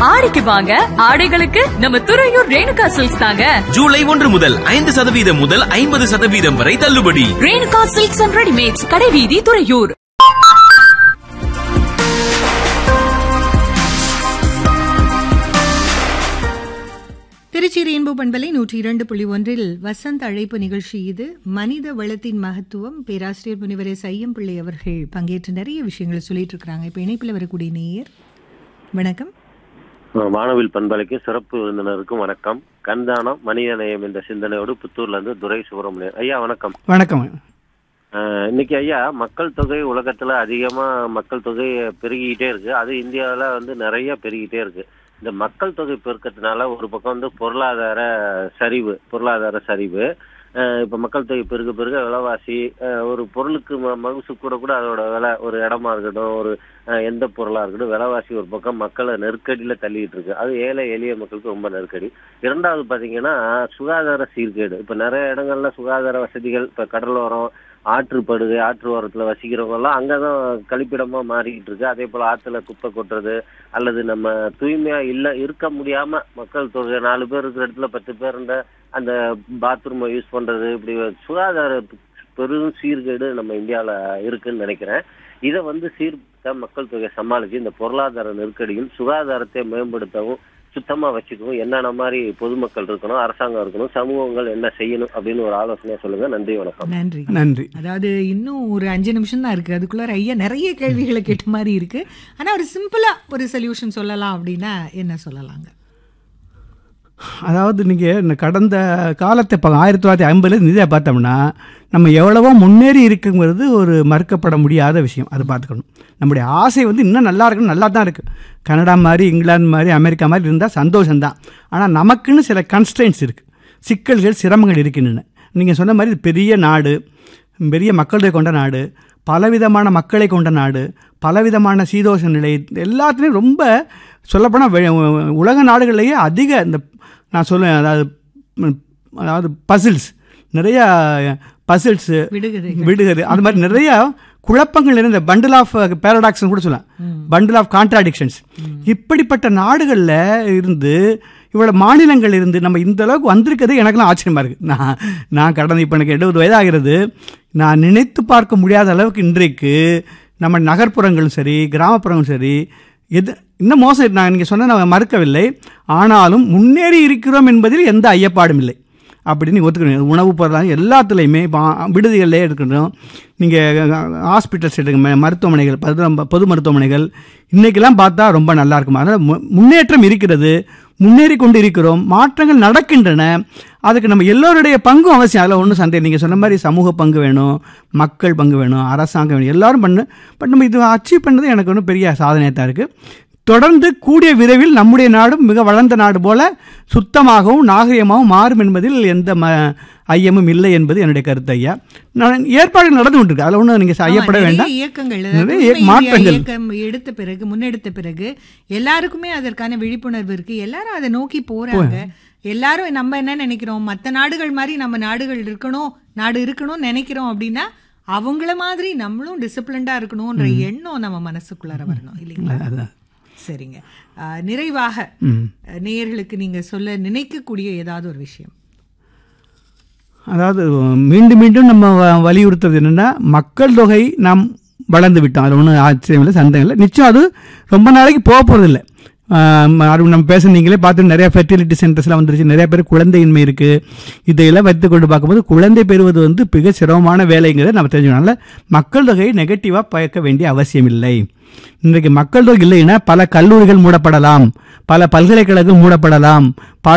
ஆடிக்கு வாங்க ஆடைகளுக்கு நம்ம துறையூர் ரேணுகா சில்க்ஸ் தாங்க ஜூலை ஒன்று முதல் ஐந்து சதவீதம் முதல் ஐம்பது சதவீதம் வரை தள்ளுபடி ரேணுகா சில்க்ஸ் அண்ட் ரெடிமேட்ஸ் கடைவீதி துறையூர் திருச்சி ரெயின்போ பண்பலை நூற்றி இரண்டு புள்ளி ஒன்றில் வசந்த் அழைப்பு நிகழ்ச்சி இது மனித வளத்தின் மகத்துவம் பேராசிரியர் முனிவர் எஸ் ஐயம்பிள்ளை அவர்கள் பங்கேற்று நிறைய விஷயங்களை சொல்லிட்டு இருக்காங்க இப்ப இணைப்பில் வரக்கூடிய நேயர் வணக்கம் வானவில் பண்பலைக்கு சிறப்பு விருந்தினருக்கும் வணக்கம் கண்தானம் மனித நேயம் என்ற சிந்தனையோடு புத்தூர்ல இருந்து துரை சுப்பிரமணியன் ஐயா வணக்கம் வணக்கம் அஹ், இன்னைக்கு ஐயா மக்கள் தொகை உலகத்துல அதிகமா மக்கள் தொகை பெருகிக்கிட்டே இருக்கு அது இந்தியாவுல வந்து நிறைய பெருகிட்டே இருக்கு இந்த மக்கள் தொகை பெருக்கத்தினால ஒரு பக்கம் வந்து பொருளாதார சரிவு பொருளாதார சரிவு அஹ், இப்ப மக்கள் தொகை பெருக பெருக விலைவாசி அஹ், ஒரு பொருளுக்கு ம- மகசூல் கூட கூட அதோட விலை ஒரு இடமா இருக்கட்டும் ஒரு அஹ், எந்த பொருளா இருக்கட்டும் விலைவாசி ஒரு பக்கம் மக்களை நெருக்கடியில தள்ளிட்டு இருக்கு அது ஏழை எளிய மக்களுக்கு ரொம்ப நெருக்கடி இரண்டாவது பாத்தீங்கன்னா சுகாதார சீர்கேடு இப்ப நிறைய இடங்கள்ல சுகாதார வசதிகள் இப்ப கடலோரம் ஆற்றுப்படுகை ஆற்று ஓரத்துல வசிக்கிறவங்க எல்லாம் அங்கதான் கழிப்பிடமா மாறிக்கிட்டு இருக்கு அதே போல ஆத்துல குப்பை கொட்டுறது அல்லது நம்ம தூய்மையா இல்ல இருக்க முடியாம மக்கள் தொகை நாலு பேர் இருக்கிற இடத்துல பத்து பேர் இருந்த அந்த பாத்ரூமை யூஸ் பண்றது இப்படி சுகாதார பெரும் சீர்கேடு நம்ம இந்தியால இருக்குன்னு நினைக்கிறேன் இதை வந்து சீர்திருத்த மக்கள் தொகை சமாளிச்சு இந்த பொருளாதார நெருக்கடியும் சுகாதாரத்தை மேம்படுத்தவும் சுத்தமா வச்சுக்கவும் என்னென்ன மாதிரி பொதுமக்கள் இருக்கணும் அரசாங்கம் இருக்கணும் சமூகங்கள் என்ன செய்யணும் அப்படின்னு ஒரு ஆலோசனையா சொல்லுங்க நன்றி வணக்கம் நன்றி நன்றி அதாவது இன்னும் ஒரு அஞ்சு நிமிஷம் தான் இருக்கு அதுக்குள்ளார ஐயா நிறைய கேள்விகளை கேட்ட மாதிரி இருக்கு ஆனா ஒரு சிம்பிளா ஒரு சொல்யூஷன் சொல்லலாம் அப்படின்னா என்ன சொல்லலாங்க அதாவது நீங்கள் இந்த கடந்த காலத்தை இப்போ ஆயிரத்தி தொள்ளாயிரத்தி ஐம்பதுல இதை பார்த்தோம்னா நம்ம எவ்வளவோ முன்னேறி இருக்குங்கிறது ஒரு மறுக்கப்பட முடியாத விஷயம் அதை பார்த்துக்கணும் நம்முடைய ஆசை வந்து இன்னும் நல்லா இருக்கணும் நல்லா தான் இருக்குது கனடா மாதிரி இங்கிலாந்து மாதிரி அமெரிக்கா மாதிரி இருந்தால் சந்தோஷம்தான் ஆனால் நமக்குன்னு சில கன்ஸ்டன்ஸ் இருக்குது சிக்கல்கள் சிரமங்கள் இருக்கின்றன நீங்கள் சொன்ன மாதிரி இது பெரிய நாடு பெரிய மக்கள் தொகை கொண்ட நாடு பலவிதமான மக்களை கொண்ட நாடு பலவிதமான சீதோஷ நிலை எல்லாத்துலேயும் ரொம்ப சொல்லப்போனால் வெ- உலக நாடுகளிலேயே அதிக இந்த நான் சொல்லுவேன் அதாவது ம், அதாவது பசில்ஸ் நிறைய பசில்ஸு விடுகதைகள். விடுகது அது மாதிரி நிறைய குழப்பங்கள் நிறைந்த பண்டில் ஆஃப் பேரடாக்ஸ் கூட சொல்லலாம் பண்டில் ஆஃப் கான்ட்ராடிக்ஷன்ஸ் இப்படிப்பட்ட நாடுகளில் இருந்து இவ்வளோ மாநிலங்கள் இருந்து நம்ம இந்த அளவுக்கு வந்திருக்கிறது எனக்கெல்லாம் ஆச்சரியமா இருக்கு நான் நான் கடந்த இப்போ எனக்கு எழுபது வயதாகிறது நான் நினைத்து பார்க்க முடியாத அளவுக்கு இன்றைக்கு நம்ம நகர்ப்புறங்களும் சரி கிராமப்புறங்களும் சரி எது இன்னும் மோசம் நான் நீங்கள் சொன்ன நான் மறுக்கவில்லை ஆனாலும் முன்னேறி இருக்கிறோம் என்பதில் எந்த ஐயப்பாடும் இல்லை அப்படின்னு நீங்க ஒத்துக்கணும் உணவு பொருளாக எல்லாத்துலேயுமே இப்போ விடுதிகளிலே இருக்கட்டும் நீங்கள் ஹாஸ்பிட்டல்ஸ் எடுங்க ம- மருத்துவமனைகள் பொது பொது மருத்துவமனைகள் இன்றைக்கெல்லாம் பார்த்தா ரொம்ப நல்லா இருக்கும் அதனால் மு- முன்னேற்றம் இருக்கிறது முன்னேறி கொண்டு இருக்கிறோம் மாற்றங்கள் நடக்கின்றன அதுக்கு நம்ம எல்லோருடைய பங்கும் அவசியம் அதில் ஒன்றும் சந்தேகம் நீங்கள் சொன்ன மாதிரி சமூக பங்கு வேணும் மக்கள் பங்கு வேணும் அரசாங்கம் வேணும் எல்லாரும் பண்ணு பட் நம்ம இது அச்சீவ் பண்ணது எனக்கு ஒன்றும் பெரிய சாதனையாக தான் இருக்குது தொடர்ந்து கூடிய விரைவில் நம்முடைய நாடும் மிக வளர்ந்த நாடு போல சுத்தமாகவும் நாகரிகமாகவும் மாறும் என்பதில் எந்த ம ஐயமும் இல்லை என்பது என்னுடைய கருத்து ஐயா நான் ஏற்பாடு நடந்து கொண்டிருக்கு அதில் ஒன்றும் நீங்கள் ஐயப்பட ஆமா, வேண்டாம் நிறைய இயக்கங்கள் நிறைய அதாவது இயக்க- தூய்மை இந்தியா மாற்றங்கள். இயக்கம் எடுத்த பிறகு முன்னெடுத்த பிறகு எல்லாருக்குமே அதற்கான விழிப்புணர்வு இருக்கு எல்லாரும் அதை நோக்கி போறாங்க எல்லாரும் நம்ம என்ன நினைக்கிறோம் மத்த நாடுகள் மாதிரி நம்ம நாடுகள் இருக்கணும் நாடு இருக்கணும்னு நினைக்கிறோம் அப்படின்னா அவங்கள மாதிரி நம்மளும் டிசிப்ளின்டா இருக்கணும்ன்ற எண்ணம் நம்ம மனசுக்குள்ளார வரணும் இல்லைங்களா அதான். சரிங்க ஆஹ், நிறைவாக ம். அஹ், நேயர்களுக்கு நீங்க சொல்ல நினைக்கக்கூடிய ஏதாவது ஒரு விஷயம் அதாவது மீண்டும் மீண்டும் நம்ம வ- வலியுறுத்துறது என்னென்னா மக்கள் தொகை நாம் வளர்ந்து விட்டோம் அது ஒன்றும் ஆச்சரியம் இல்லை சந்தேகம் இல்லை நிச்சயம் அது ரொம்ப நாளைக்கு போக போகிறதில்ல அது நம்ம பேச நீங்களே பார்த்து நிறைய ஃபெர்டிலிட்டி சென்டர்ஸ்லாம் வந்துருச்சு நிறைய பேர் குழந்தையின்மை இருக்குது இதையெல்லாம் வைத்து கொண்டு பார்க்கும்போது குழந்தை பெறுவது வந்து மிக சிரமமான வேலைங்கிறத நம்ம தெரிஞ்சுக்கணும் மக்கள் தொகையை நெகட்டிவாக பயக்க வேண்டிய அவசியம் இல்லை இன்றைக்கு மக்கள் தொகை இல்லைன்னா பல கல்லூரிகள் மூடப்படலாம் பல பல்கலைக்கழகங்கள் மூடப்படலாம் பல